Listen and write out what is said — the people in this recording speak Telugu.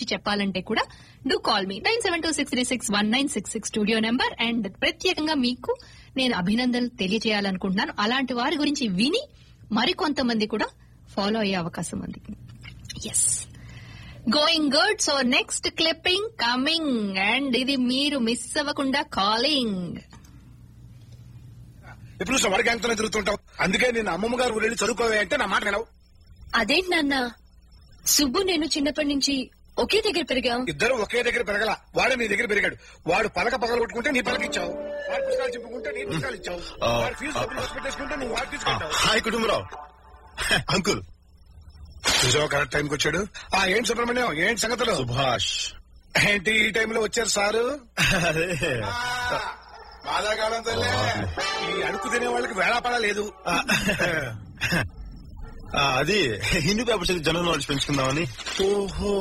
చెప్పాలంటే కూడా do call me nine seven two six three six one nine six six studio number and ప్రత్యేకంగా మీకు నేను అభినందనలు తెలియజేయాలనుకుంటున్నాను అలాంటి వారి గురించి విని మరికొంతమంది కూడా ఫాలో అయ్యే అవకాశం ఉంది yes going good so next clipping coming and ఇది మీరు మిస్ అవ్వకుండా కాలింగ్ ఎప్పుడు చూసినా వాడికి ఎంతనే తిరుగుతుంటావు అందుకే నేను అమ్మమ్మ గారు ఊరు వెళ్ళి చదువుకోవే అంటే నా మాట వినవు అదేంటి నాన్న సుబ్బు నేను చిన్నప్పటి నుంచి ఒకే దగ్గర పెరిగాం ఇద్దరు ఒకే దగ్గర పెరగల వాడే నీ దగ్గర పెరిగాడు వాడు పలక పగల కొట్టుకుంటే నీ పలక ఇచ్చావు వాడు పుస్తకాలు చెప్పుకుంటే నీ పుస్తకాలు ఇచ్చావు ఆ, వాడు ఫీజు డబ్బులు ఖర్చు పెట్టేసుకుంటే నువ్వు వాడు ఆ, తీసుకుంటావు హాయ్ కుటుంబరావు అంకుల్ చూసావా కరెక్ట్ టైంకి వచ్చాడు ఆ ఏంటి సుబ్రహ్మణ్యం ఏంటి సంగతులు సుభాష్ ఏంటి ఈ టైంలో వచ్చారు సారు అదే బాధాకాలం తల్లే ఈ అడుగు తినే వాళ్ళకి వేళాపడా లేదు ఆ, అది హిందూ పేపర్స్ జనరల్ నాలెడ్జ్ పెంచుకుందామని ఓహో